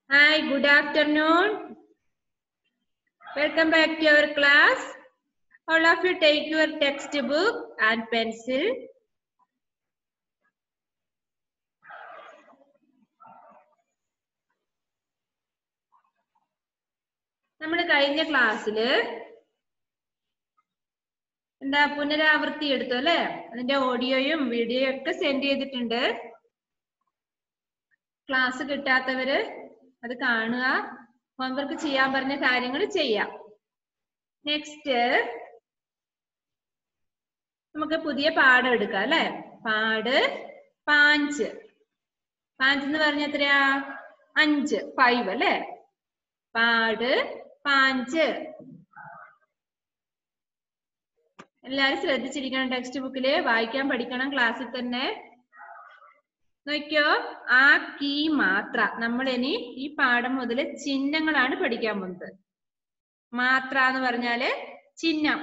Hi, good afternoon. Welcome back to our class. All of you take your textbook and pencil. നമ്മൾ കഴിഞ്ഞ ക്ലാസ്സില് എന്താ പുനരാവൃത്തി എടുത്തു അല്ലെ അതിന്റെ ഓഡിയോയും വീഡിയോയും ഒക്കെ സെൻഡ് ചെയ്തിട്ടുണ്ട് ക്ലാസ് കിട്ടാത്തവര് അത് കാണുക ഹോംവർക്ക് ചെയ്യാൻ പറഞ്ഞ കാര്യങ്ങൾ ചെയ്യാം നെക്സ്റ്റ് നമുക്ക് പുതിയ പാഠം എടുക്കാം അല്ലെ പാട് പാഞ്ച് പാഞ്ച് എന്ന് പറഞ്ഞ എത്രയാ അഞ്ച് ഫൈവ് അല്ലെ പാട് പാഞ്ച് എല്ലാരും ശ്രദ്ധിച്ചിരിക്കണം ടെക്സ്റ്റ് ബുക്കില് വായിക്കാൻ പഠിക്കണം ക്ലാസ്സിൽ തന്നെ നോക്കിയോ ആ കീ മാത്ര നമ്മൾ ഇനി ഈ പാഠം മുതൽ ചിഹ്നങ്ങളാണ് പഠിക്കാൻ പോകുന്നത് മാത്ര എന്ന് പറഞ്ഞാല് ചിഹ്നം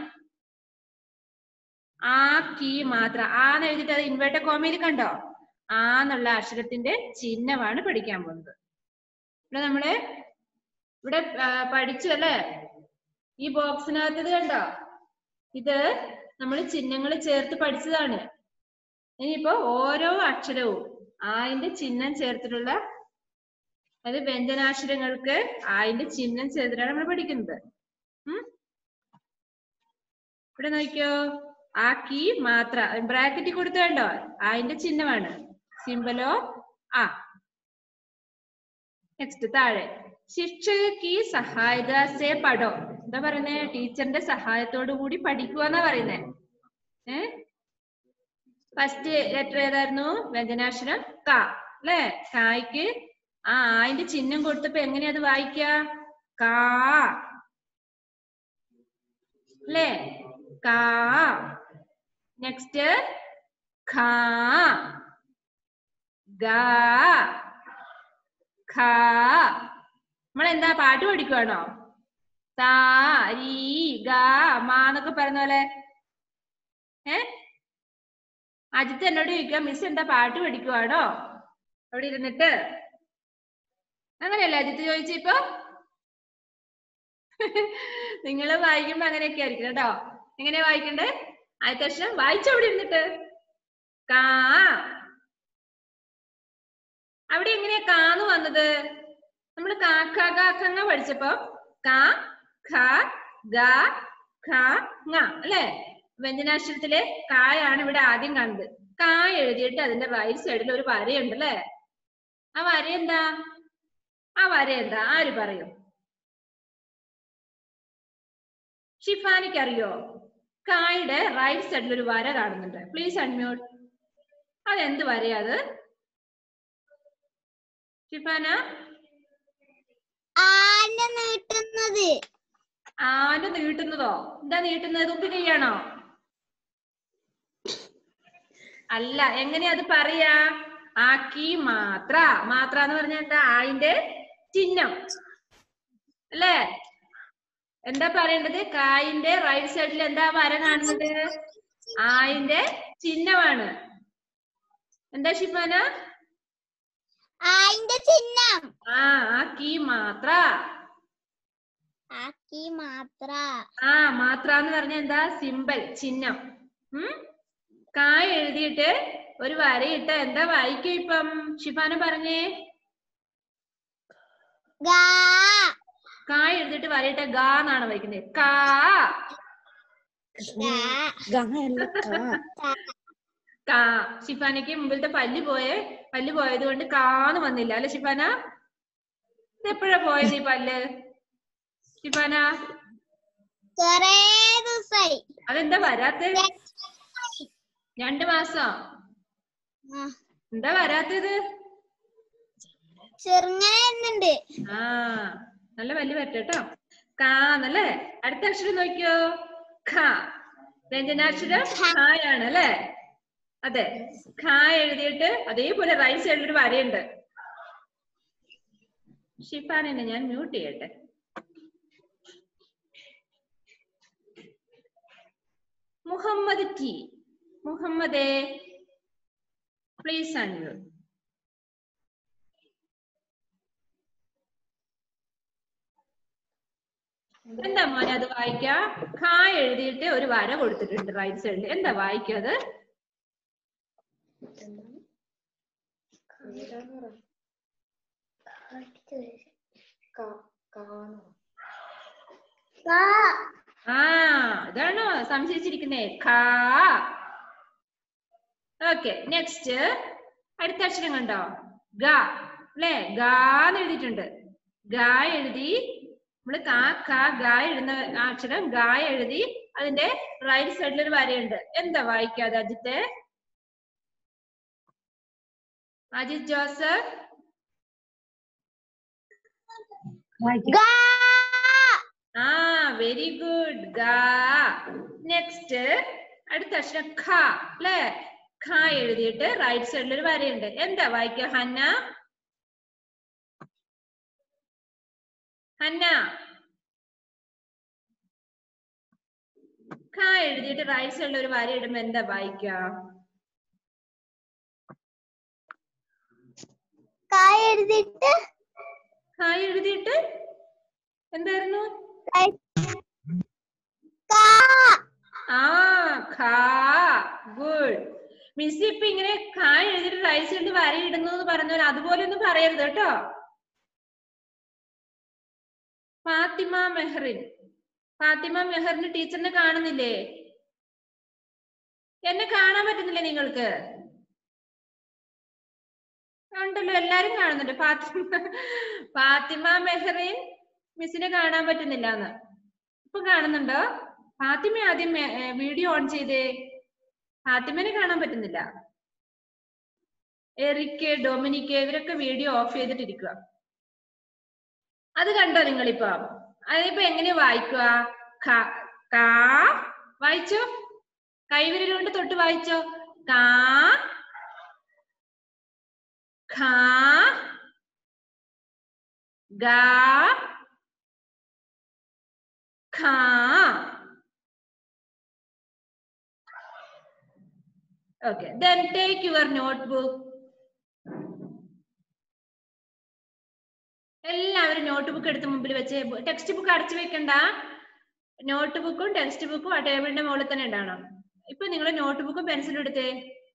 ആ കീ മാത്ര ആന്ന് എഴുതിട്ട് അത് ഇൻവേർട്ടർ കോമയിൽ കണ്ടോ ആ എന്നുള്ള അക്ഷരത്തിന്റെ ചിഹ്നമാണ് പഠിക്കാൻ പോകുന്നത് ഇവിടെ നമ്മള് ഇവിടെ ആ, പഠിച്ചു അല്ലേ ഈ ബോക്സിനകത്ത് ഇത് കണ്ടോ ഇത് നമ്മൾ ചിഹ്നങ്ങൾ ചേർത്ത് പഠിച്ചതാണ് ഇനിയിപ്പോ ഓരോ അക്ഷരവും ആയിന്റെ ചിഹ്നം ചേർത്തിട്ടുള്ള അത് വ്യഞ്ജനാക്ഷരങ്ങൾക്ക് ആയിന്റെ ചിഹ്നം ചേർത്തിട്ടാണ് നമ്മൾ പഠിക്കുന്നത് ഉം ഇവിടെ നോക്കിയോ ആ കീ മാത്ര ബ്രാക്കറ്റിൽ കൊടുത്തു കണ്ടോ ആയിന്റെ ചിഹ്നമാണ് സിമ്പലോ ആ നെക്സ്റ്റ് താഴെ ശിക്ഷകി സഹായത സേ പഠോ എന്താ പറയുന്നേ ടീച്ചറിന്റെ സഹായത്തോടു കൂടി പഠിക്കുക എന്നാ പറയുന്നേ ഏ ഫസ്റ്റ് ലെറ്റർ ഏതായിരുന്നു വ്യഞ്ജനാക്ഷരം ക അല്ലേ കായ്ക്ക് ആ ആയിന്റെ ചിഹ്നം കൊടുത്തപ്പോ എങ്ങനെയാ അത് വായിക്ക കാ അല്ലേ കാ നെക്സ്റ്റ് ഖാ ഗാ ഖാ നമ്മൾ എന്താ പാട്ട് പഠിക്കുവാണോ താ രീ ഗാ മാ എന്നൊക്കെ പറയുന്ന പോലെ ഏ അജിത്ത് എന്നോട് ചോദിക്കാം മിസ് എന്താ പാട്ട് പഠിക്കുവാണോ അവിടെ ഇരുന്നിട്ട് അങ്ങനെയല്ലേ അജിത്ത് ചോദിച്ചിപ്പോ നിങ്ങൾ വായിക്കുമ്പോ അങ്ങനെയൊക്കെ ആയിരിക്കും കേട്ടോ എങ്ങനെയാ വായിക്കണ്ടേ ആദ്യത്തെ അക്ഷരം വായിച്ചു അവിടെ ഇരുന്നിട്ട് കാ അവിടെ എങ്ങനെയാ കാന്ന് വന്നത് നമ്മൾ കാക്ക കാക്കങ്ങ പഠിച്ചപ്പോ കാ ഖ ഗ ഖ ങ അല്ലെ വ്യഞ്ജനാക്ഷരത്തിലെ കായാണ് ഇവിടെ ആദ്യം കാണുന്നത് കാ എഴുതിയിട്ട് അതിന്റെ റൈറ്റ് സൈഡിൽ ഒരു വരയുണ്ട് അല്ലെ ആ വര എന്താ ആ വര എന്താ ആര് പറയും ഷിഫാനിക്ക് അറിയോ കായുടെ റൈറ്റ് സൈഡിൽ ഒരു വര കാണുന്നുണ്ട് പ്ലീസ് അൺമ്യൂട്ട് അതെന്ത് വരയാ അത് ഷിഫാന ആന നീട്ടുന്നത് ആന നീട്ടുന്നതോ എന്താ നീട്ടുന്നത് തുമ്പി കൈയാണോ അല്ല എങ്ങനെയാ അത് പറയാ ആക്കി മാത്ര മാത്ര എന്ന് പറഞ്ഞാൽ എന്താ ആയിന്റെ ചിഹ്നം അല്ലേ എന്താ പറയേണ്ടത് കായിന്റെ റൈറ്റ് സൈഡിൽ എന്താ വര കാണുന്നത് ആയിന്റെ ചിഹ്നമാണ് എന്താ ഷിഫാന ആയിന്റെ ചിഹ്നം ആ ആക്കി മാത്ര ആക്കി മാത്ര ആ മാത്ര എന്ന് പറഞ്ഞ എന്താ സിമ്പൽ ചിഹ്നം ഉം കായ് എഴുതിയിട്ട് ഒരു വരയിട്ട എന്താ വായിക്കുക ഇപ്പം ഷിഫാന പറഞ്ഞേ ഗാ കായ് എഴുതിയിട്ട് വരയിട്ട ഗാ എന്നാണ് വായിക്കുന്നത് കാ ഗാ കാ ഷിഫാനയ്ക്ക് മുമ്പിലത്തെ പല്ല് പോയേ പല്ല് പോയത് കൊണ്ട് കാന്ന് വന്നില്ല അല്ലെ ഷിഫാന ഇത് എപ്പോഴാ പോയത് ഈ പല്ല് ഷിഫാന കൊറേ ദിവസായി അതെന്താ വരാത്ത രണ്ടു മാസം ആ, എന്താ വരാത്തത് ചെറുങ്ങനെ വരുന്നുണ്ട് ആ നല്ല വലിയ പറ്റ കേട്ടോ കാന്നല്ലേ അടുത്ത അക്ഷരം നോക്കിയോ ഖ വ്യഞ്ജനാക്ഷരം ഖായാണ് അല്ലേ അതെ ഖ എഴുതിയിട്ട് അതേപോലെ റൈറ്റ് സൈഡിൽ ഒരു വരയുണ്ട് ഷിഫാനെ ഞാൻ മ്യൂട്ട് ചെയ്യട്ടെ മുഹമ്മദ് ടി മുഹമ്മദേ പ്ലീസ് അൺമ്യൂട്ട് എന്താ മോനെ അത് വായിക്കാ ഖാ എഴുതിയിട്ട് ഒരു വര കൊടുത്തിട്ടുണ്ട് റൈറ്റ് സൈഡിൽ എന്താ വായിക്കാ അത് കാ ആ ഇതാണോ സംശയിച്ചിരിക്കുന്നേ ഖാ ഓക്കെ നെക്സ്റ്റ് അടുത്ത അക്ഷരം കണ്ടോ ഗ അല്ലേ ഗാന്ന് എഴുതിയിട്ടുണ്ട് ഗ എഴുതി നമ്മള് കാ ക ഗ എഴുതുന്ന ആ അക്ഷരം ഗ എഴുതി അതിന്റെ റൈറ്റ് സൈഡിൽ ഒരു വരയുണ്ട് എന്താ വായിക്കാതെ അജിത്തെ അജിത് ജോസഫ് ഗാ ആ വെരി ഗുഡ് ഗാ നെക്സ്റ്റ് അടുത്ത അക്ഷരം ഖ അല്ലേ ഖ എഴുതിയിട്ട് റൈറ്റ് സൈഡിൽ ഒരു വരയുണ്ട് എന്താ വായിക്കുക ഹന്ന ഹന്ന ഖ എഴുതിയിട്ട് റൈറ്റ് സൈഡിൽ ഒരു വര ഇടുമ്പോ എന്താ വായിക്കുക കാ എഴുതിട്ട് ഖ എഴുതിയിട്ട് എന്തായിരുന്നു കാ ആ ഖാ ഗുഡ് മിസ് ഇപ്പൊ ഇങ്ങനെ ഖാ എഴുതിയിട്ട് റൈറ്റ് സൈഡിൽ വര ഇടുന്നു എന്ന് പറഞ്ഞാൽ അതുപോലെ ഒന്നും പറയരുത് കേട്ടോ ഫാത്തിമ മെഹറിൻ ഫാത്തിമ മെഹറിന് ടീച്ചറിനെ കാണുന്നില്ലേ എന്നെ കാണാൻ പറ്റുന്നില്ലേ നിങ്ങൾക്ക് ഉണ്ടല്ലോ എല്ലാരും കാണുന്നുണ്ട് ഫാത്തിമ ഫാത്തിമ മെഹറിൻ മിസ്സിനെ കാണാൻ പറ്റുന്നില്ല എന്ന് ഇപ്പൊ കാണുന്നുണ്ടോ ഫാത്തിമ ആദ്യം വീഡിയോ ഓൺ ചെയ്തേ ഫാത്തിമനെ കാണാൻ പറ്റുന്നില്ല എറിക്ക് ഡൊമിനിക്ക് ഇവരൊക്കെ വീഡിയോ ഓഫ് ചെയ്തിട്ടിരിക്കുക അത് കണ്ടോ നിങ്ങളിപ്പോ അതിപ്പോ എങ്ങനെ വായിക്കുക ഖ- കാ വായിച്ചോ കൈവിരൽ കൊണ്ട് തൊട്ട് വായിച്ചോ കാ ഖാ ഗാ ഖാ Okay, then take your notebook. എല്ലാവരും നോട്ട് ബുക്ക് എടുത്ത് മുമ്പിൽ വെച്ച് ടെക്സ്റ്റ് ബുക്ക് അടച്ചു വെക്കണ്ട നോട്ട് ബുക്കും ടെക്സ്റ്റ് ബുക്കും ആ ടേബിളിന്റെ മുകളിൽ തന്നെ ഇടണം ഇപ്പൊ നിങ്ങൾ നോട്ട് ബുക്കും പെൻസിലും എടുത്തേ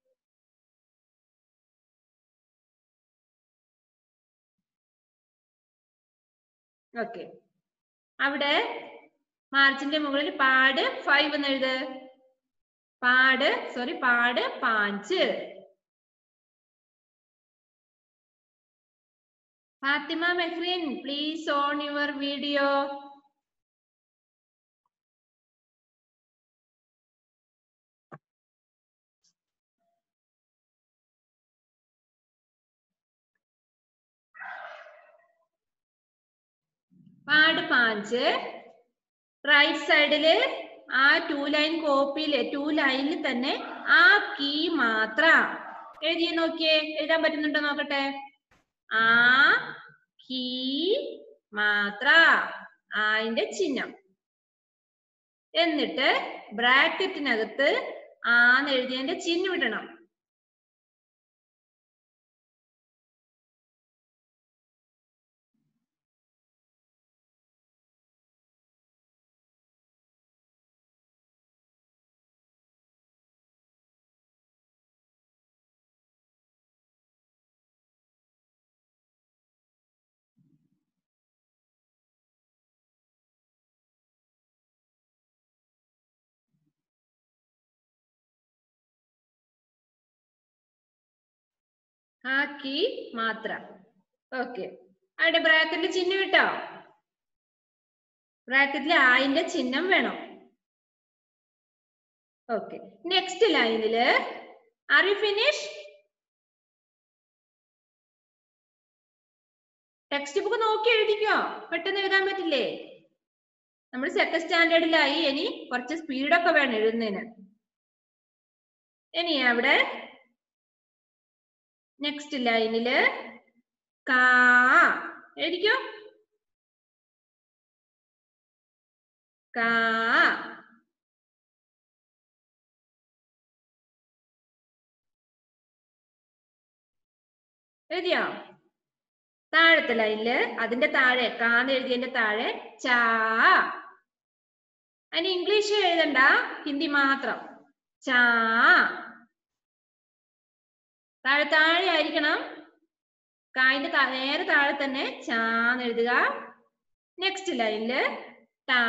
ഓക്കെ അവിടെ മാർച്ചിന്റെ മുകളിൽ പാട് ഫൈവ് എന്ന് എഴുത് പാട് സോറി പാട് പാഞ്ച് Fathima Mehrin please on your video പാട് പാഞ്ച് റൈറ്റ് സൈഡില് ആ ടു ലൈൻ കോപ്പിയില് ടു ലൈനിൽ തന്നെ ആ കീ മാത്ര എഴുതി നോക്കിയേ എഴുതാൻ പറ്റുന്നുണ്ടോ നോക്കട്ടെ ആ കീ മാത്ര ആയിന്റെ ചിഹ്നം എന്നിട്ട് ബ്രാക്കറ്റിനകത്ത് ആന്ന് എഴുതിയതിന്റെ ചിഹ്നം ഇടണം ആക്കി മാത്രം ഓക്കെ അവിടെ ബ്രാക്കറ്റിൽ ചിഹ്നം ഇട്ടോ ബ്രാക്കറ്റിൽ ആയിന്റെ ചിഹ്നം വേണം ഓക്കെ നെക്സ്റ്റ് ലൈനില് are you finish textbook നോക്കി എഴുതിക്കോ പെട്ടെന്ന് എഴുതാൻ പറ്റില്ലേ നമ്മൾ സെക്കൻഡ് സ്റ്റാൻഡേർഡിലായി ഇനി കുറച്ച് സ്പീഡൊക്കെ വേണം എഴുതുന്നതിന് ഇനി അവിടെ നെക്സ്റ്റ് ലൈനില് കാ എഴുതിക്കോ കാ എഴുതിയോ താഴത്തെ ലൈനില് അതിന്റെ താഴെ കാന്ന് എഴുതിയതിന്റെ താഴെ ചാ അതിന് ഇംഗ്ലീഷ് എഴുതണ്ട ഹിന്ദി മാത്രം ചാ താഴെ താഴെ ആയിരിക്കണം കായിന്റെ താ- നേരെ താഴെ തന്നെ ചാന്ന് എഴുതുക നെക്സ്റ്റ് ലൈനില് ടാ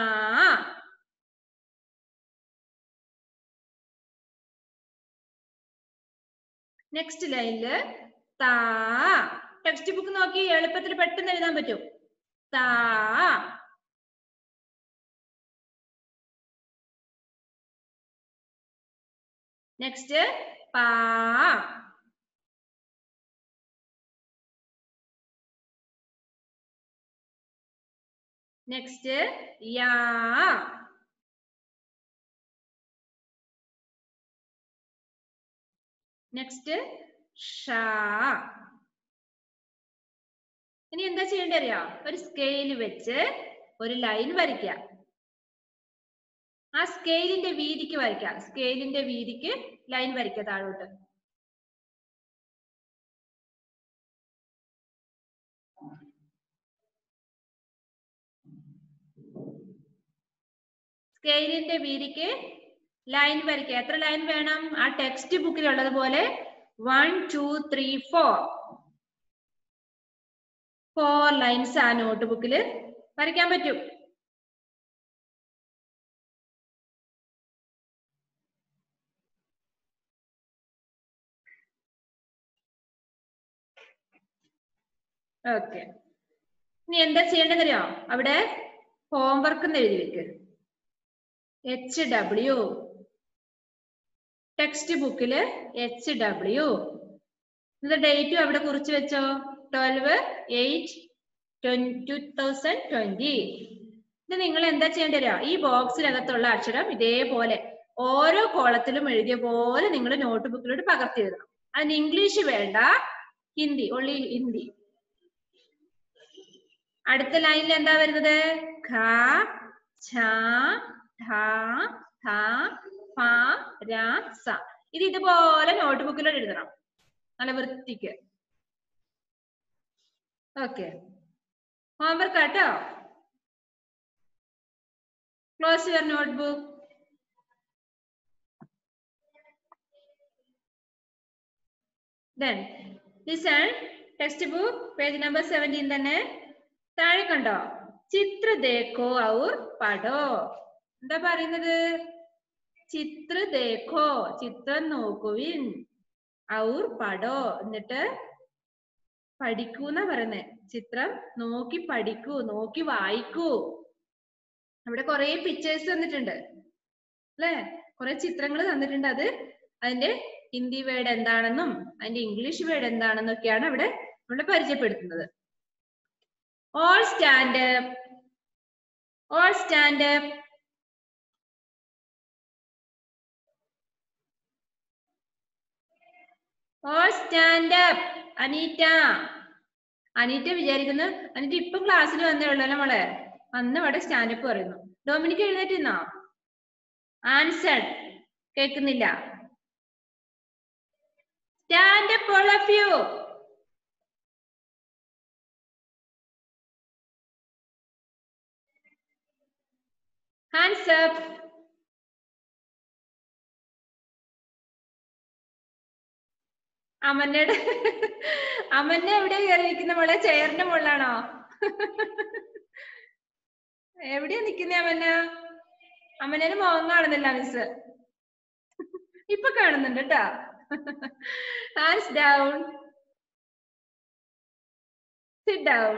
നെക്സ്റ്റ് ലൈനില് താ ടെക്സ്റ്റ് ബുക്ക് നോക്കി എളുപ്പത്തിൽ പെട്ടെന്ന് എഴുതാൻ പറ്റും താ നെക്സ്റ്റ് പാ നെക്സ്റ്റ് യാ നെക്സ്റ്റ് ഷാ ഇനി എന്താ ചെയ്യേണ്ടത് അറിയോ ഒരു സ്കെയിൽ വെച്ച് ഒരു ലൈൻ വരയ്ക്കുക ആ സ്കെയിലിന്റെ വീതിക്ക് വരയ്ക്കുക സ്കെയിലിന്റെ വീതിക്ക് ലൈൻ വരയ്ക്കുക താഴോട്ട് സ്കെയിലിന്റെ വീതിക്ക് ലൈൻ വരയ്ക്കുക എത്ര ലൈൻ വേണം ആ ടെക്സ്റ്റ് ബുക്കിൽ ഉള്ളതുപോലെ one two three four four lines ആ നോട്ട് ബുക്കിൽ വരയ്ക്കാൻ പറ്റും ഓക്കെ ഇനി എന്താ ചെയ്യേണ്ടതെന്നറിയോ അവിടെ ഹോംവർക്ക് എന്ന് എഴുതി വെക്ക് എച്ച് ഡബ്ല്യു ടെക്സ്റ്റ് ബുക്കില് എച്ച് ഡബ്ല്യു ഇത് ഡേറ്റും അവിടെ കുറിച്ച് വെച്ചോ twelve eight two thousand twenty ഇത് നിങ്ങൾ എന്താ ചെയ്യേണ്ടത് ഈ ബോക്സിനകത്തുള്ള അക്ഷരം ഇതേപോലെ ഓരോ കോളത്തിലും എഴുതിയ പോലെ നിങ്ങൾ നോട്ട് ബുക്കിലോട്ട് പകർത്തി എഴുതണം അതിന് ഇംഗ്ലീഷ് വേണ്ട ഹിന്ദി ഒള്ളി ഹിന്ദി അടുത്ത ലൈനിൽ എന്താ വരുന്നത് ഖ ഛ ഠ ഥ ഫ ര സ ഇത് ഇതുപോലെ നോട്ട് ബുക്കിലോട്ട് എഴുതണം നല്ല വൃത്തിക്ക് ഓക്കെ ഹോംവർക്ക് ആട്ടോ close your notebook then listen textbook page number seventeen തന്നെ താഴെ കണ്ടോ ചിത്ര ദേഖോ ഔർ പഠോ എന്താ പറയുന്നത് ചിത്ര ദേഖോ ചിത്രം നോക്കുവിൻ ഔർ പഠോ എന്നിട്ട് പഠിക്കൂന്ന പറയുന്നേ ചിത്രം നോക്കി പഠിക്കൂ നോക്കി വായിക്കൂ അവിടെ കുറെ പിക്ചേഴ്സ് തന്നിട്ടുണ്ട് അല്ലേ കുറെ ചിത്രങ്ങൾ തന്നിട്ടുണ്ട് അത് അതിന്റെ ഹിന്ദി വേർഡ് എന്താണെന്നും അതിന്റെ ഇംഗ്ലീഷ് വേർഡ് എന്താണെന്നും ഒക്കെയാണ് അവിടെ നമ്മൾ പരിചയപ്പെടുത്തുന്നത് all stand all stand all stand up Anita Anita വിചാരിക്കുന്നു അനീറ്റ ഇപ്പൊ ക്ലാസ്സിൽ വന്നേ ഉള്ളൂ അല്ലേ മോളെ അന്ന് ഇവിടെ സ്റ്റാൻഡപ്പ് പറയുന്നു ഡൊമിനിക്ക് എഴുന്നേറ്റിന്നോ ആൻസർ കേൾക്കുന്നില്ല stand up all of you hands up അമന്നയുടെ അമന്ന എവിടെ കയറിയിരിക്കുന്ന മോളെ ചെയറിന്റെ മുകളിലാണോ എവിടെയാ നിക്കുന്നേ അമന്ന അമന്നേന് മുഖം കാണുന്നില്ല മിസ് ഇപ്പൊ കാണുന്നുണ്ട് കേട്ടാ ഹാൻഡ്സ് ഡൗൺ സിറ്റ് ഡൗൺ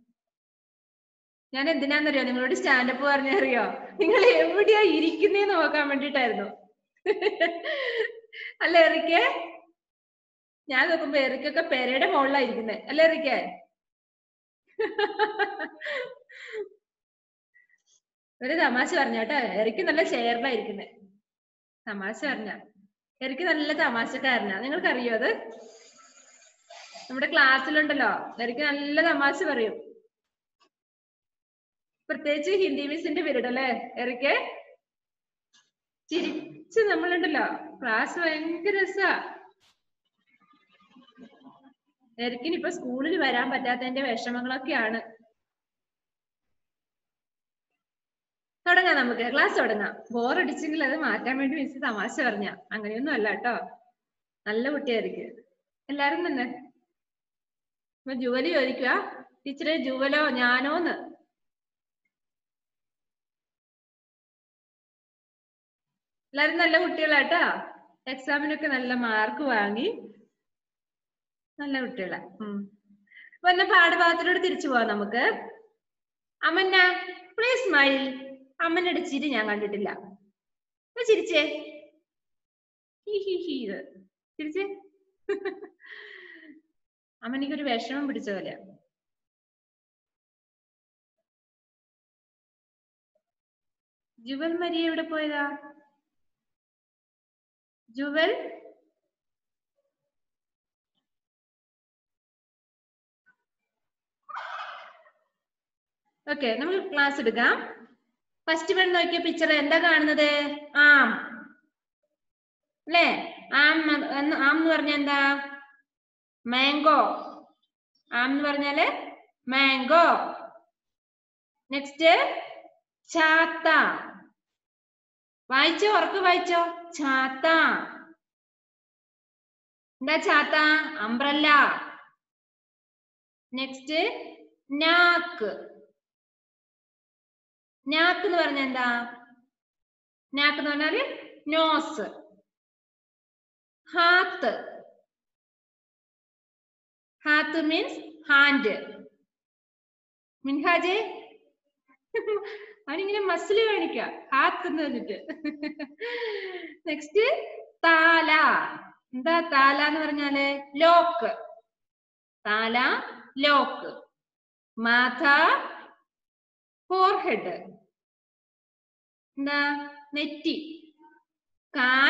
ഞാൻ എന്തിനാന്നറിയോ നിങ്ങളോട് സ്റ്റാൻഡപ്പ് പറഞ്ഞറിയോ നിങ്ങൾ എവിടെയാ ഇരിക്കുന്നേന്ന് നോക്കാൻ വേണ്ടിട്ടായിരുന്നു അല്ല എറിക്കേ ഞാൻ നോക്കുമ്പോ എറിക്കൊക്കെ പെരയുടെ മുകളിലാ ഇരിക്കുന്നേ അല്ലേ എറിക്കേ ഒരു തമാശ പറഞ്ഞാട്ടോ എറിക്ക് നല്ല ചെയറിലാ ഇരിക്കുന്നേ തമാശ പറഞ്ഞ എറിക്ക് നല്ല തമാശക്കാരനാ നിങ്ങൾക്കറിയോ അത് നമ്മുടെ ക്ലാസ്സിലുണ്ടല്ലോ എറിക്ക് നല്ല തമാശ പറയും പ്രത്യേകിച്ച് ഹിന്ദി മിസ്സിന്റെ പീരീഡ് അല്ലേ എറിക്ക് ചിരിച്ച് നമ്മളുണ്ടല്ലോ ക്ലാസ് ഭയങ്കര രസാ എറിക്കിന് ഇപ്പൊ സ്കൂളിൽ വരാൻ പറ്റാത്തതിന്റെ വിഷമങ്ങളൊക്കെയാണ് തുടങ്ങാം നമുക്ക് ക്ലാസ് തുടങ്ങാം ബോറടിച്ചെങ്കിൽ അത് മാറ്റാൻ വേണ്ടി മിസ് തമാശ പറഞ്ഞ അങ്ങനെയൊന്നും അല്ല കേട്ടോ നല്ല കുട്ടിയായിരിക്കും എല്ലാരും തന്നെ അപ്പൊ ജുവലി ചോദിക്കുക ടീച്ചറെ ജുവലോ ഞാനോന്ന് എല്ലാരും നല്ല കുട്ടികളാട്ടോ എക്സാമിനൊക്കെ നല്ല മാർക്ക് വാങ്ങി നല്ല കുട്ടികളാ ഉം അപ്പൊ എന്നാ പാഠഭാഗത്തിലൂടെ തിരിച്ചു പോവാം നമുക്ക് അമന്ന പ്ലീസ് സ്മൈൽ അമ്മയുടെ ചിരി ഞാൻ കണ്ടിട്ടില്ല ഒന്ന് ചിരിച്ചേ ഹി ഹി ഹി ഇത് ചിരിച്ചേ അമ്മനിക്കൊരു വിഷമം പിടിച്ച പോലെ ജുവൽ മരിയ എവിടെ പോയതാ ജുവൽ ഓക്കെ നമുക്ക് ക്ലാസ് എടുക്കാം ഫസ്റ്റ് വൺ നോക്കിയ പിക്ചർ എന്താ കാണുന്നത് ആം അല്ലേ ആം ന- എന്ന് ആം എന്ന് പറഞ്ഞ എന്താ മാംഗോ ആം എന്ന് പറഞ്ഞാല് മാംഗോ നെക്സ്റ്റ് ചാത്ത വായിച്ചോ ഉറക്കെ വായിച്ചോ ചാത്ത എന്താ ചാത്ത അംബ്രല്ല നെക്സ്റ്റ് നാക്ക് നാക്ക് എന്ന് പറഞ്ഞ എന്താ നാക്ക് എന്ന് പറഞ്ഞാല് നോസ് ഹാത്ത് ഹാത്ത് മീൻസ് ഹാൻഡ് മിൻഹാജെ അവനിങ്ങനെ മസിൽ കാണിക്ക ഹാത്ത് എന്ന് പറഞ്ഞിട്ട് നെക്സ്റ്റ് താല എന്താ താല എന്ന് പറഞ്ഞാല് ലോക്ക് താല ലോക്ക് മാഥ ഫോർഹെഡ് എന്താ നെറ്റി കാൽ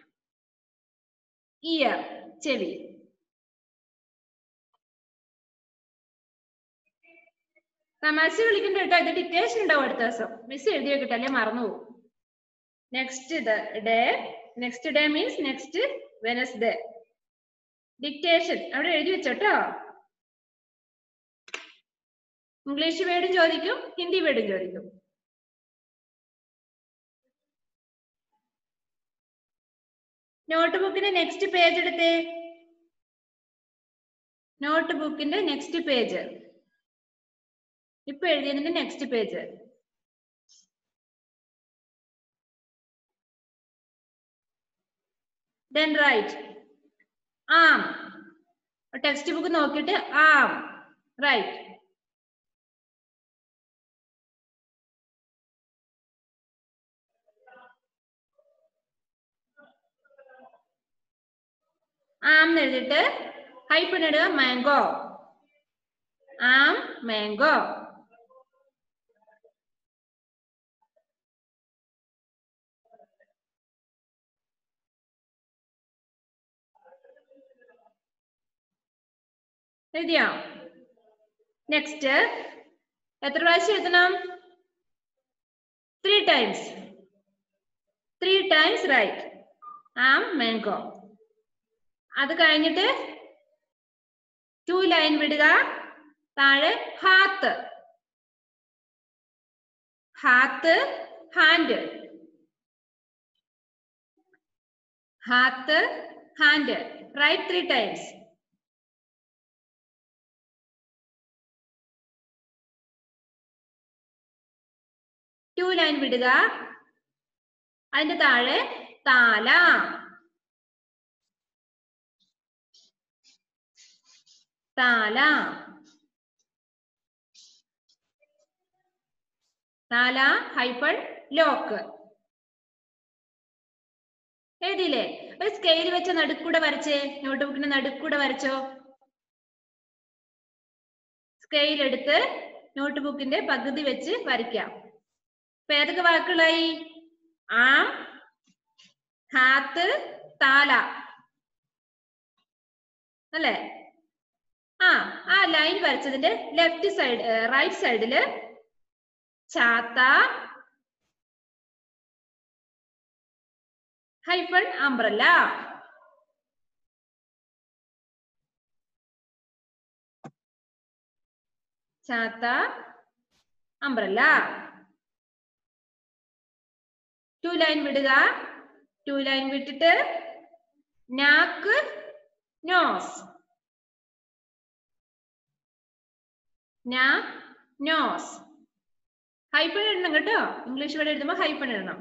ഇയർ ചെവി തമാശ കളിക്കണ്ട കേട്ടോ ഇത് ഡിക്റ്റേഷൻ ഉണ്ടാവും അടുത്ത ദിവസം മിസ് എഴുതി വെക്കട്ടെ അല്ലെ മറന്നു പോകും next day next day means next Wednesday dictation അവിടെ എഴുതി വെച്ചോട്ടോ ഇംഗ്ലീഷ് വേർഡും ചോദിക്കും ഹിന്ദി വേർഡും ചോദിക്കും നോട്ട് ബുക്കിന്റെ നെക്സ്റ്റ് പേജ് എടുത്തേ നോട്ട് ബുക്കിന്റെ നെക്സ്റ്റ് പേജ് ഇപ്പൊ എഴുതിയതിന്റെ നെക്സ്റ്റ് പേജ് ദെൻ റൈറ്റ് ആം ടെക്സ്റ്റ് ബുക്ക് നോക്കിയിട്ട് ആം റൈറ്റ് ആം എന്ന് എഴുതിയിട്ട് ഹൈപ്പൺ ഇടുക മാംഗോ ആം മാംഗോ എഴുതിയോ നെക്സ്റ്റ് എത്ര പ്രാവശ്യം എഴുതണം three times three times write ആം മാംഗോ അത് കഴിഞ്ഞിട്ട് ടു ലൈൻ വിടുക താഴെ ഹാത്ത് ഹാത്ത് ഹാൻഡ് ഹാത്ത് hand write three times two line വിടുക അതിന്റെ താഴെ താല താല താല ഹൈപ്പൺ ലോക്ക് എഴുതിയില്ലേ ഒരു സ്കെയിൽ വെച്ച നടുക്കൂടെ വരച്ചേ നോട്ട് ബുക്കിന്റെ നടുക്കൂടെ വരച്ചോ സ്കെയിൽ എടുത്ത് നോട്ട് ബുക്കിന്റെ പകുതി വെച്ച് വരയ്ക്കാം ഇപ്പൊ ഏതൊക്കെ വാക്കുകളായി ആം ഹാത്ത് താല അല്ലേ ആ ആ ലൈൻ വരച്ചതിന്റെ ലെഫ്റ്റ് സൈഡ് റൈറ്റ് സൈഡില് ചാത്ത ഹൈഫൺ അംബ്രല്ല ചാത്ത അംബ്രല്ല ടു ലൈൻ വിടുക ടു ലൈൻ വിട്ടിട്ട് നാക്ക് നോസ് നാ നോസ് ഹൈപ്പൺ ഇടണം കേട്ടോ ഇംഗ്ലീഷ് വേർഡ് എഴുതുമ്പോ ഹൈപ്പൺ ഇടണം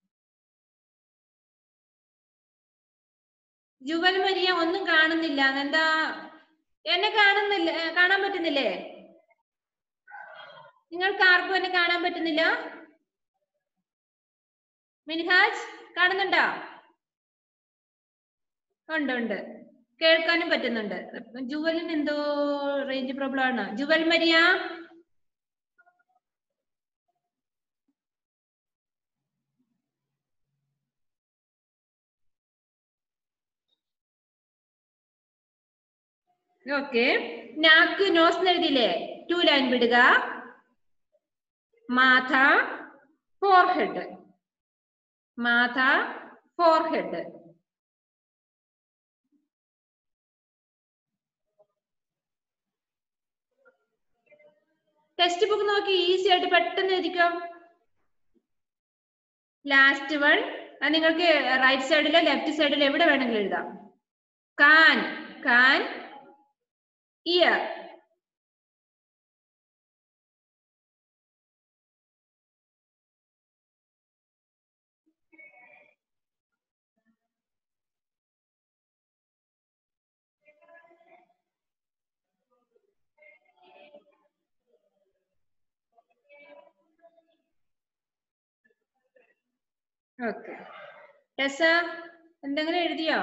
ജുവൽ മരിയ ഒന്നും കാണുന്നില്ല എന്താ എന്നെ കാണുന്നില്ല ഏ, കാണാൻ പറ്റുന്നില്ലേ നിങ്ങൾക്ക് ആർക്കും എന്നെ കാണാൻ പറ്റുന്നില്ല മിൻഹാജ് കാണുന്നുണ്ടോ ഉണ്ട് ഉണ്ട് കേൾക്കാനും പറ്റുന്നുണ്ട് ജുവലിന് എന്തോ റേഞ്ച് പ്രോബ്ലം ആണ് ജുവൽ മരിയ ഓക്കെ നാക്ക് നോസ് എഴുതിയില്ലേ ടു ലൈൻ വിടുക മാഥ ഫോർഹെഡ് മാഥ ഫോർഹെഡ് ടെക്സ്റ്റ് ബുക്ക് നോക്കി ഈസി ആയിട്ട് പെട്ടെന്ന് എഴുതിക്കോ ലാസ്റ്റ് വൺ അത് നിങ്ങൾക്ക് റൈറ്റ് സൈഡിലോ ലെഫ്റ്റ് സൈഡിലോ എവിടെ വേണമെങ്കിലും എഴുതാം കാൻ കാൻ ഇയർ ഓക്കെ ടെസ എന്തെങ്കിലും എഴുതിയോ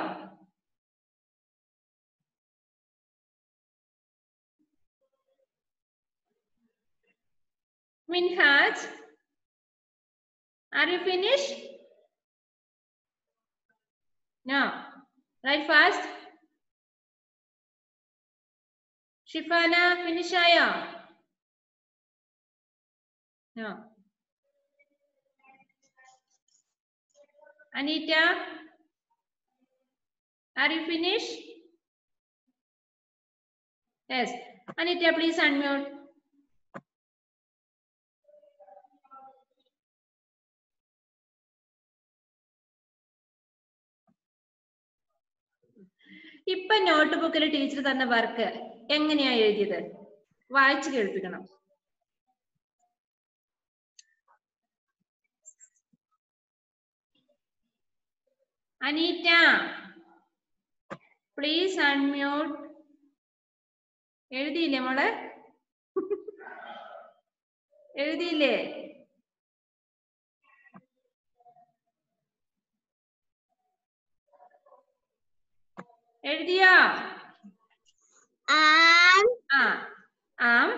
Minhaj, are you finished? No. Write fast. Shifana, finish ആയോ? No. Anita, are you finished? Yes. Anita, please unmute. ഇപ്പൊ നോട്ട് ബുക്കിൽ ടീച്ചർ തന്ന വർക്ക് എങ്ങനെയാ എഴുതിയത് വായിച്ചു കേൾപ്പിക്കണം അനീറ്റ പ്ലീസ് അൺമ്യൂട്ട് എഴുതിയില്ലേ മോളെ എഴുതിയില്ലേ എഴുതിയോ ആം ആ ആം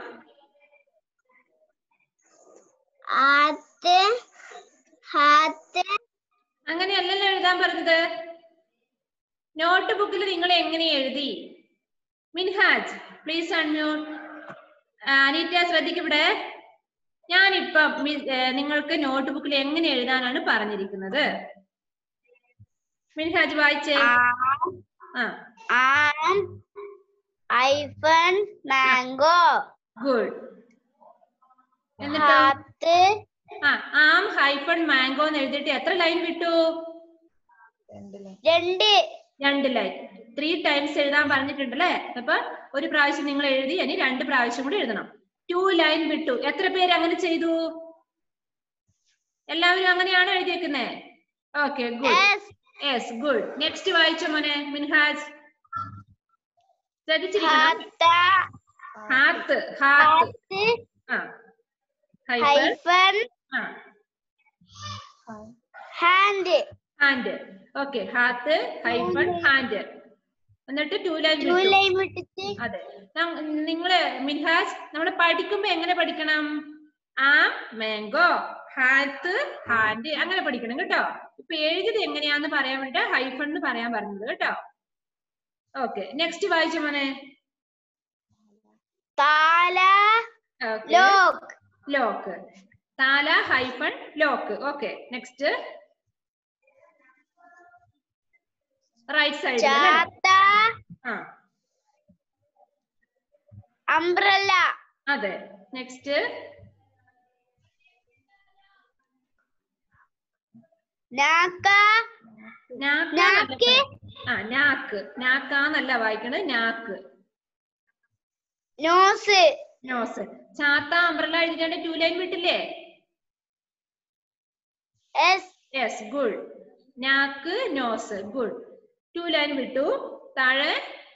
ആത്ത് ഹാത്ത് അങ്ങനെയല്ലല്ലോ എഴുതാൻ പറഞ്ഞത് നോട്ട് ബുക്കിൽ നിങ്ങൾ എങ്ങനെ എഴുതി മിൻഹാജ് പ്ലീസ് അൺമ്യൂട്ട് അനീറ്റ ശ്രദ്ധിക്കവിടെ ഞാനിപ്പം മി- ഏ, നിങ്ങൾക്ക് നോട്ട് ബുക്കിൽ എങ്ങനെ എഴുതാനാണ് പറഞ്ഞിരിക്കുന്നത് മിൻഹാജ് വായിച്ചേ ആം ആ ആം ഐഫൺ മാംഗോ ഗുഡ് എന്നിട്ടോ ഹാത്ത് ആ ആം ഹൈഫൺ മാംഗോ എന്ന് എഴുതിയിട്ട് എത്ര ലൈൻ വിട്ടു രണ്ട് രണ്ട് ലൈൻ ത്രീ ടൈംസ് എഴുതാൻ പറഞ്ഞിട്ടുണ്ടല്ലേ അപ്പൊ ഒരു പ്രാവശ്യം നിങ്ങൾ എഴുതി ഇനി രണ്ട് പ്രാവശ്യം കൂടി എഴുതണം ടു ലൈൻ വിട്ടു എത്ര പേര് അങ്ങനെ ചെയ്തു എല്ലാവരും അങ്ങനെയാണോ എഴുതിയേക്കുന്നേ okay good yes yes good next വായിച്ചോ മോനെ മിൻഹാജ് ശ്രദ്ധിച്ചിരിക്കണം ഹാത്ത ഹാത്ത് ഹാത്ത് ഹാത്ത് ആ ഹൈഫൺ ഹൈഫൺ ആ ഹാൻഡ് ഹാൻഡ് ഓക്കെ ഹാത്ത് ഹൈഫൺ ഹാൻഡ് എന്നിട്ട് ടു ലൈൻ ടു വിട്ടു ലൈൻ വിട്ടിട്ട് അതെ നം- നിങ്ങള് മിൻഹാജ് നമ്മൾ പഠിക്കുമ്പോ എങ്ങനെ പഠിക്കണം ആ മാംഗോ ഹാത്ത് ഹാൻഡ് അങ്ങനെ പഠിക്കണം കേട്ടോ ഇപ്പൊ എഴുതിയത് എങ്ങനെയാന്ന് പറയാൻ വേണ്ടി ഹൈഫൺ എന്ന് പറയാൻ പറഞ്ഞത് കേട്ടോ ഓക്കെ നെക്സ്റ്റ് വായിച്ചു മോനെ താല ഓക്കെ ലോക്ക് ലോക്ക് താല hyphen lock okay next right സൈഡിൽ ചാത്ത ആ അംബ്രല്ല അതെ നെക്സ്റ്റ് നാക്ക നാക്ക നാക്ക്. ആ നാക്ക് നാക്കാന്നല്ല വായിക്കണത് നാക്ക് നോസ് നോസ് ചാത്ത അംബ്രല എഴുതിക്കാണ്ട് ടു ലൈൻ വിട്ടില്ലേ എസ് യെസ് ഗുഡ് നാക്ക് നോസ് ഗുഡ് ടു ലൈൻ വിട്ടു താഴെ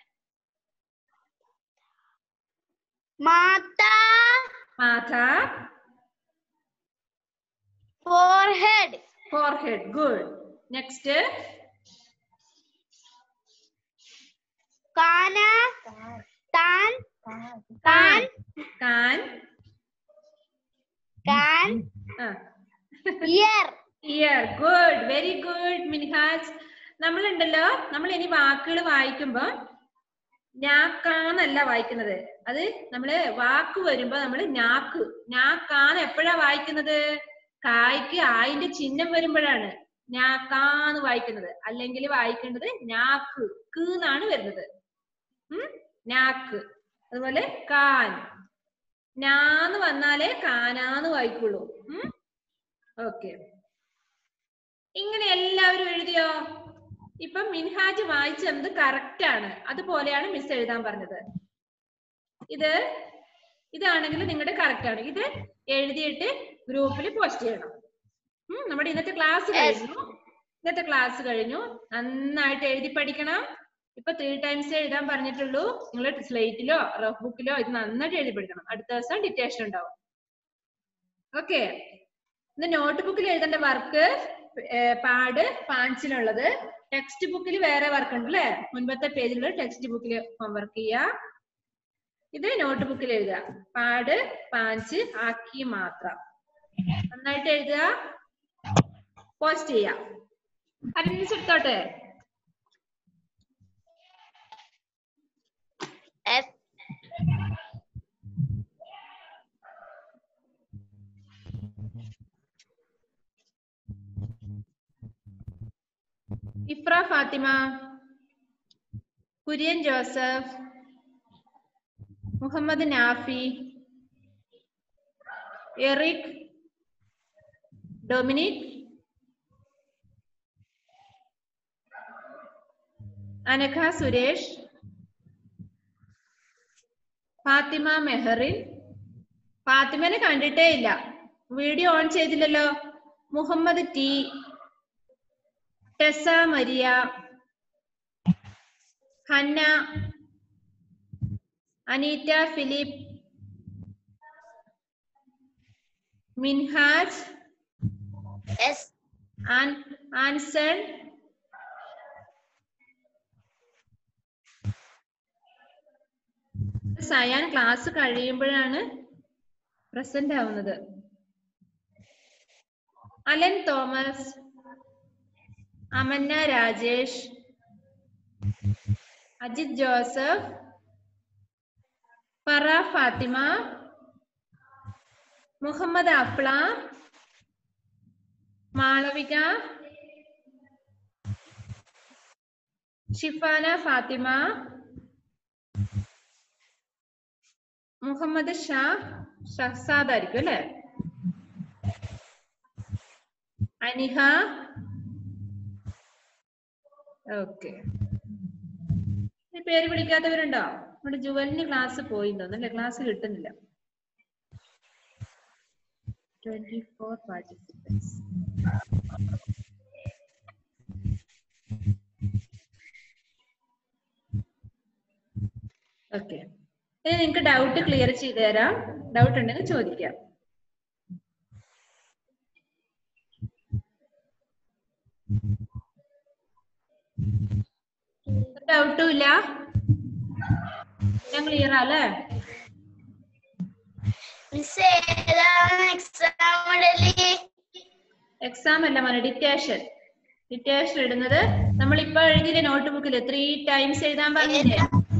മാത്ത മാഥ ഫോർഹെഡ് ഫോർഹെഡ് ഗുഡ് നെക്സ്റ്റ് കാന താൻ താൻ കാൻ കാൻ ആ ear ear good very good Minhaj നമ്മളുണ്ടല്ലോ നമ്മൾ ഇനി വാക്കുകൾ വായിക്കുമ്പോ ഞാക്കാന്നല്ല വായിക്കുന്നത് അത് നമ്മള് വാക്ക് വരുമ്പോ നമ്മള് ഞാക്ക് ഞാക്കാന്ന് എപ്പോഴാ വായിക്കുന്നത് കായ്ക്ക് ആയിന്റെ ചിഹ്നം വരുമ്പോഴാണ് ഞാക്കാന്ന് വായിക്കുന്നത് അല്ലെങ്കിൽ വായിക്കേണ്ടത് ഞാക്ക് ക്ക് എന്നാണ് വരുന്നത് ഉം ഞാക്ക് അതുപോലെ കാൻ ഞാന്ന് വന്നാലേ കാനാന്ന് വായിക്കുള്ളൂ ഉം ഓക്കെ ഇങ്ങനെ എല്ലാവരും എഴുതിയോ ഇപ്പൊ മിൻഹാജ് വായിച്ചത് കറക്റ്റ് ആണ് അതുപോലെയാണ് മിസ് എഴുതാൻ പറഞ്ഞത് ഇത് ഇതാണെങ്കിൽ നിങ്ങളുടെ കറക്റ്റ് ആണ് ഇത് എഴുതിയിട്ട് ഗ്രൂപ്പിൽ പോസ്റ്റ് ചെയ്യണം ഉം, നമ്മുടെ ഇന്നത്തെ ക്ലാസ് കഴിഞ്ഞു ഇന്നത്തെ ക്ലാസ് കഴിഞ്ഞു നന്നായിട്ട് എഴുതി പഠിക്കണം ഇപ്പൊ ത്രീ ടൈംസ് എഴുതാൻ പറഞ്ഞിട്ടുള്ളൂ നിങ്ങൾ സ്ലേറ്റിലോ റഫ് ബുക്കിലോ ഇത് നന്നായിട്ട് എഴുതി പഠിക്കണം അടുത്ത ദിവസം ഡിറ്റേഷൻ ഉണ്ടാവും ഓക്കെ ഇന്ന് നോട്ട് ബുക്കിൽ എഴുതേണ്ട വർക്ക് പാട് പാൻസിലുള്ളത് ടെക്സ്റ്റ് ബുക്കിൽ വേറെ വർക്ക് ഉണ്ട് അല്ലേ മുൻപത്തെ പേജിൽ ടെക്സ്റ്റ് ബുക്കിൽ ഹോംവർക്ക് ചെയ്യുക ഇത് നോട്ട് ബുക്കിൽ എഴുതുക പാട് പാഞ്ച് ആക്കി മാത്രം നന്നായിട്ട് എഴുതുക പോസ്റ്റ് ചെയ്യാം അറ്റൻഡൻസ് എടുത്തോട്ടെ എസ് ഇഫ്ര ഫാത്തിമ കുര്യൻ ജോസഫ് മുഹമ്മദ് നാഫി എറിക് ഡൊമിനിക് അനഘ സുരേഷ് ഫാത്തിമ മെഹറിൻ ഫാത്തിമനെ കണ്ടിട്ടേ ഇല്ല വീഡിയോ ഓൺ ചെയ്തില്ലല്ലോ മുഹമ്മദ് ടി ടെസ മരിയ ഹന്ന അനീറ്റ ഫിലിപ്പ് മിൻഹാജ് എസ് ആൻ- ആൻസൺ സയാൻ ക്ലാസ് കഴിയുമ്പോഴാണ് പ്രസന്റ് ആവുന്നത് അലൻ തോമസ് അമന്ന രാജേഷ് അജിത് ജോസഫ് ഫറ ഫാത്തിമ മുഹമ്മദ് അഫ്ല മാളവിക ഷിഫാന ഫാത്തിമ മുഹമ്മദ് ഷാ ഷഹസാദ് ആയിരിക്കും അല്ലെ അനിഹ ഓക്കെ പേര് വിളിക്കാത്തവരുണ്ടോ നമ്മുടെ ജുവലിന് ക്ലാസ് പോയി തോന്നുന്നല്ലേ ക്ലാസ് കിട്ടുന്നില്ല ട്വന്റി ഫോർ പാർട്ടിസിപ്പൻസ് ഓക്കെ ഇനി നിങ്ങൾക്ക് ഡൗട്ട് ക്ലിയർ ചെയ്തു തരാം ഡൗട്ട് ഉണ്ടെങ്കിൽ ചോദിക്കാം ഡൗട്ടും ഇല്ല ഞാൻ ക്ലിയർ അല്ലേ മിസ് ഏതാണ് എക്സാം ഇടല് എക്സാം അല്ല മോനെ ഡിറ്റേഷൻ ഡിറ്റേഷൻ ഇടുന്നത് നമ്മൾ ഇപ്പൊ എഴുതിയ നോട്ട് ബുക്കിൽ ത്രീ ടൈംസ് എഴുതാൻ പറഞ്ഞില്ലേ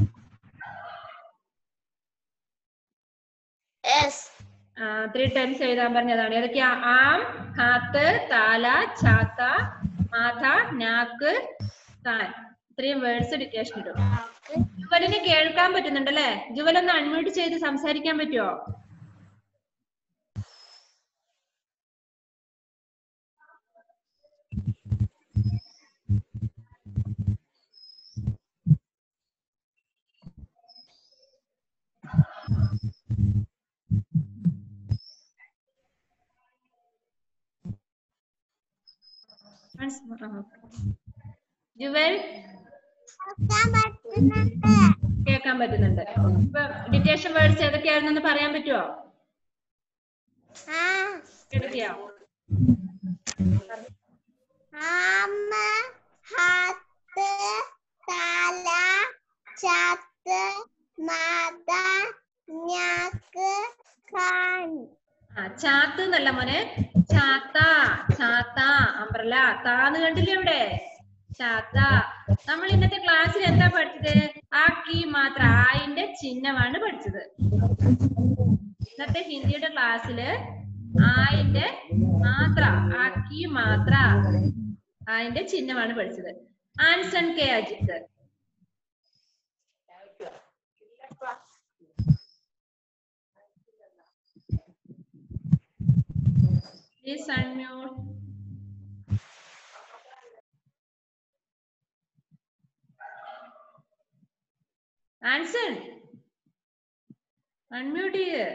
എസ് ത്രീ ടൈംസ് എഴുതാൻ പറഞ്ഞതാണ് ഏതൊക്കെയാ ആം ഹാത്ത് താല ചാത്ത മാഥ നാക്ക് താൻ ഇത്രയും വേർഡ്സ് ഡിറ്റേഷൻ ഇടും ജുവലിന് കേൾക്കാൻ പറ്റുന്നുണ്ടല്ലേ ജുവൽ ഒന്ന് അൺമ്യൂട്ട് ചെയ്ത് സംസാരിക്കാൻ പറ്റുമോ Once more. ആ, okay. ജുവൽ കേൾക്കാൻ പറ്റുന്നുണ്ട് ഇപ്പൊ ഡിറ്റേഷൻ വേർഡ്സ് ഏതൊക്കെയായിരുന്നെന്ന് പറയാൻ പറ്റുമോ എടുത്തിയോ അമ്മ ഹത്ത് തല ചത്ത് മത ഞാക്ക് കാൻ ആ ചാത്ത് എന്നല്ല മോനെ ചാത്ത ചാത്ത അംബ്രല താന്ന് കണ്ടില്ലേ ഇവിടെ ചാത്ത നമ്മൾ ഇന്നത്തെ ക്ലാസ്സിൽ എന്താ പഠിച്ചത് ആ കീ മാത്രം ആയിന്റെ ചിഹ്നമാണ് പഠിച്ചത് ഇന്നത്തെ ഹിന്ദിയുടെ ക്ലാസ്സില് ആയിന്റെ മാത്ര ആ കീ മാത്ര ആയിന്റെ ചിഹ്നമാണ് പഠിച്ചത് Anson K Ajith Please unmute. Anson unmute ചെയ്ത്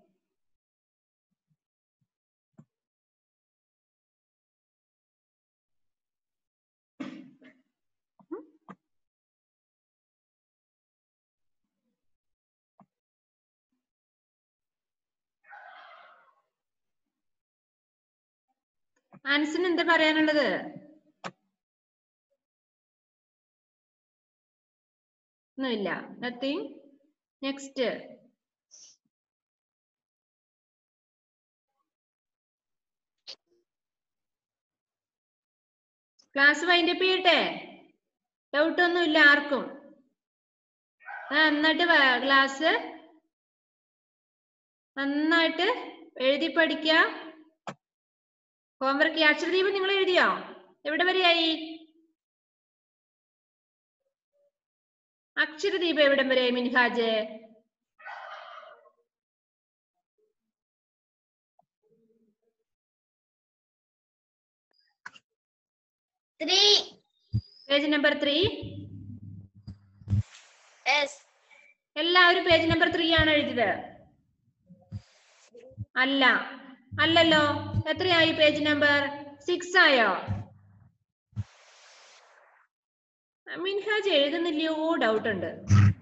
ആൻസൺ എന്താ പറയാനുള്ളത് ഒന്നുമില്ല നത്തിങ് നെക്സ്റ്റ് ക്ലാസ് വൈൻഡപ്പ് ചെയ്യട്ടെ ഡൗട്ട് ഒന്നുമില്ല ആർക്കും ആ എന്നിട്ട് ക്ലാസ് നന്നായിട്ട് എഴുതി പഠിക്കുക ഹോംവർക്ക് അക്ഷരദീപം നിങ്ങൾ എഴുതിയോ എവിടെ വരെയായി അക്ഷരദീപം എവിടം വരെയായി Minhaj three page number three yes എല്ലാവരും പേജ് നമ്പർ ത്രീ ആണ് എഴുതിയത് അല്ല അല്ലല്ലോ എത്രയായി പേജ് നമ്പർ സിക്സ് ആയോ മിൻഹാജ് എഴുതുന്നില്ലയോ ഡൗട്ട് ഉണ്ട്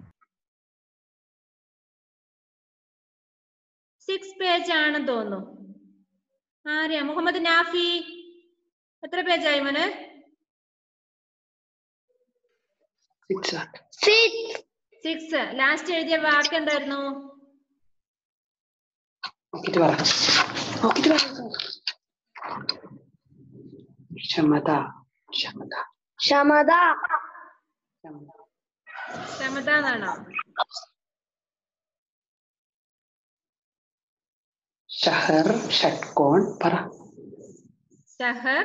സിക്സ് പേജ് ആണെന്ന് തോന്നുന്നു ആര്യാ മുഹമ്മദ് നാഫി എത്ര പേജായി മോനെ സിക്സ് സിക്സ് ലാസ്റ്റ് എഴുതിയ വാക്ക് എന്തായിരുന്നു നോക്കിട്ട് പറ നോക്കിട്ട് പറ ക്ഷമത ക്ഷമത ക്ഷമത ക്ഷമത ക്ഷമത എന്നാണോ ഷഹർ ഷട്കോൺ പറ ഷഹർ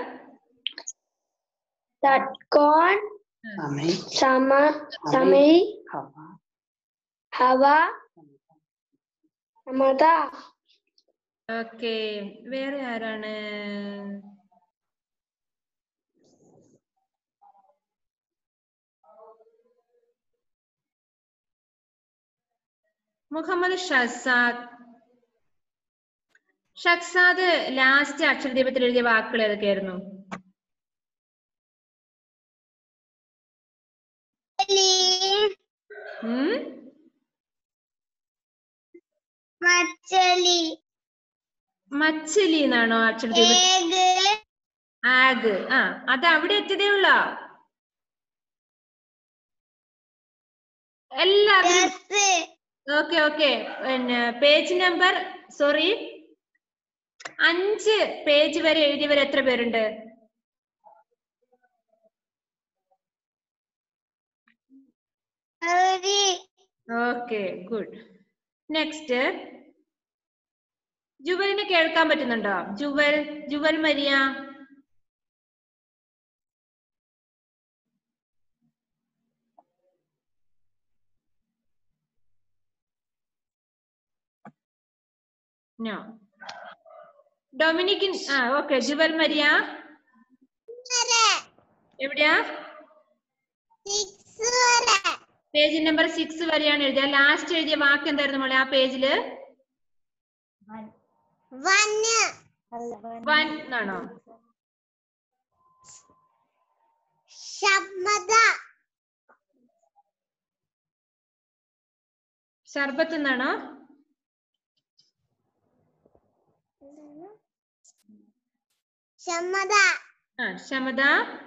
തട്കോൺ സമയ് സമ സമയ് ഹവ ഹവ ക്ഷമത ഓക്കെ വേറെ ആരാണ് മുഹമ്മദ് ഷസാദ് ഷക്സാദ് ലാസ്റ്റ് അക്ഷരദീപത്തിൽ എഴുതിയ വാക്കുകൾ ഏതൊക്കെയായിരുന്നു ഉം മച്ചലി മച്ചിലി എന്നാണോ അക്ഷരദീപ ഏഗ് ആഗ് ആ അത് അവിടെ എത്തിയതേ ഉള്ളോ എല്ലാവരും എസ് ഓക്കെ ഓക്കെ പിന്നെ പേജ് നമ്പർ സോറി അഞ്ച് പേജ് വരെ എഴുതിയവർ എത്ര പേരുണ്ട് ഒരു ഓക്കെ ഗുഡ് നെക്സ്റ്റ് ജുവലിനെ കേൾക്കാൻ പറ്റുന്നുണ്ടോ ജുവൽ ജുവൽ മരിയ നോ ഡൊമിനിക്കിൻ ആ ഓക്കെ ജുവൽ മരിയ എവിടെയാ സിക്സ് വരെ പേജ് നമ്പർ സിക്സ് വരെയാണ് എഴുതിയ ലാസ്റ്റ് എഴുതിയ വാക്ക് എന്തായിരുന്നു മോളെ ആ പേജില് വണ്ണ് വൻ എന്നാണോ ശബ്ദ ഷർബത്ത് എന്നാണോ ശമത ആ ക്ഷമത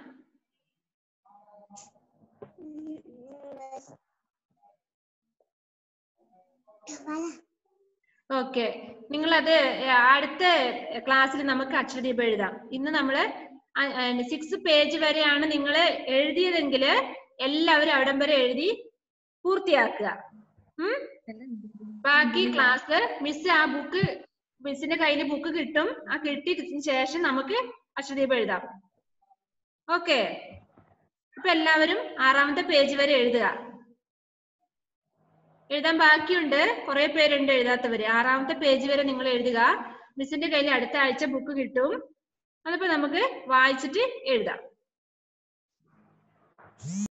ഓക്കെ നിങ്ങൾ അത് അടുത്ത ക്ലാസ്സിൽ നമുക്ക് അക്ഷരദീപം എഴുതാം ഇന്ന് നമ്മള് സിക്സ് പേജ് വരെയാണ് നിങ്ങൾ എഴുതിയതെങ്കിൽ എല്ലാവരും അവിടം വരെ എഴുതി പൂർത്തിയാക്കുക ഉം ബാക്കി ക്ലാസ് മിസ് ആ ബുക്ക് മിസ്സിന്റെ കയ്യിൽ ബുക്ക് കിട്ടും ആ കിട്ടിയതിന് ശേഷം നമുക്ക് അക്ഷരദീപം എഴുതാം ഓക്കെ ഇപ്പൊ എല്ലാവരും ആറാമത്തെ പേജ് വരെ എഴുതുക എഴുതാൻ ബാക്കിയുണ്ട് കുറെ പേരുണ്ട് എഴുതാത്തവര് ആറാമത്തെ പേജ് വരെ നിങ്ങൾ എഴുതുക മിസ്സിന്റെ കയ്യിൽ അടുത്ത ആഴ്ച ബുക്ക് കിട്ടും അതിപ്പോ നമുക്ക് വായിച്ചിട്ട് എഴുതാം